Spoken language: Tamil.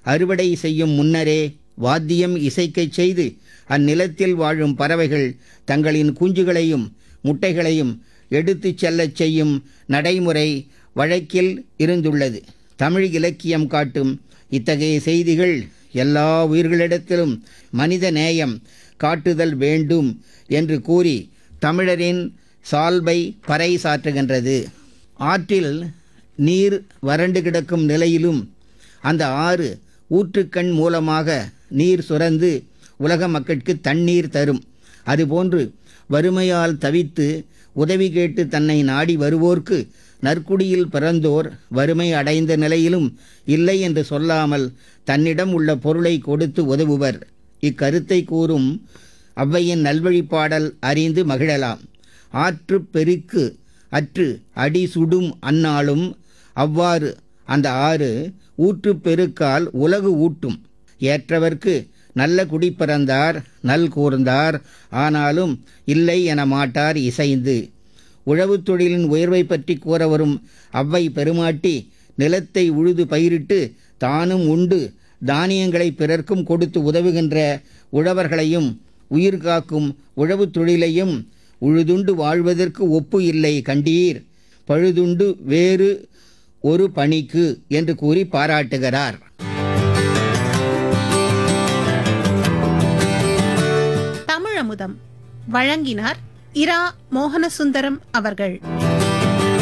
அறுவடை செய்யும் முன்னரே வாத்தியம் இசைக்கச் செய்து அந்நிலத்தில் வாழும் பறவைகள் தங்களின் குஞ்சுகளையும் முட்டைகளையும் எடுத்துச் செல்லச் செய்யும் நடைமுறை வழக்கில் இருந்துள்ளது தமிழ் இலக்கியம் காட்டும் இத்தகைய செய்திகள் எல்லா உயிர்களிடத்திலும் மனித நேயம் காட்டுதல் வேண்டும் என்று கூறி தமிழரின் சால்பை பறைசாற்றுகின்றது ஆற்றில் நீர் வறண்டு கிடக்கும் நிலையிலும் அந்த ஆறு ஊற்றுக்கண் மூலமாக நீர் சுரந்து உலக மக்களுக்கு தண்ணீர் தரும் அதுபோன்று வறுமையால் தவித்து உதவி கேட்டு தன்னை நாடி வருவோர்க்கு நற்குடியில் பிறந்தோர் வறுமை அடைந்த நிலையிலும் இல்லை என்று சொல்லாமல் தன்னிடம் உள்ள பொருளை கொடுத்து உதவுவர் இக்கருத்தை கூறும் ஔவையின் நல்வழிப்பாடல் அறிந்து மகிழலாம் ஆற்று பெருக்கு அற்று அடி சுடும் அந்நாளும் அவ்வாறு அந்த ஆறு ஊற்று பெருக்கால் உலகு ஊட்டும் ஏற்றவர்க்கு நல்ல குடி பிறந்தார் நல் கூர்ந்தார் ஆனாலும் இல்லை என மாட்டார் இசைந்து உழவுத் தொழிலின் உயர்வை பற்றி கூற வரும் அவ்வை பெருமாட்டி நிலத்தை உழுது பயிரிட்டு தானும் உண்டு தானியங்களை பிறர்க்கும் கொடுத்து உதவுகின்ற உழவர்களையும் உயிர் காக்கும் உழவுத் தொழிலையும் உழுதுண்டு வாழ்வதற்கு ஒப்பு இல்லை கண்டீர் பழுதுண்டு வேறு ஒரு பணிக்கு என்று கூறி பாராட்டுகிறார் தமிழமுதம் வழங்கினார் இரா மோகனசுந்தரம் அவர்கள்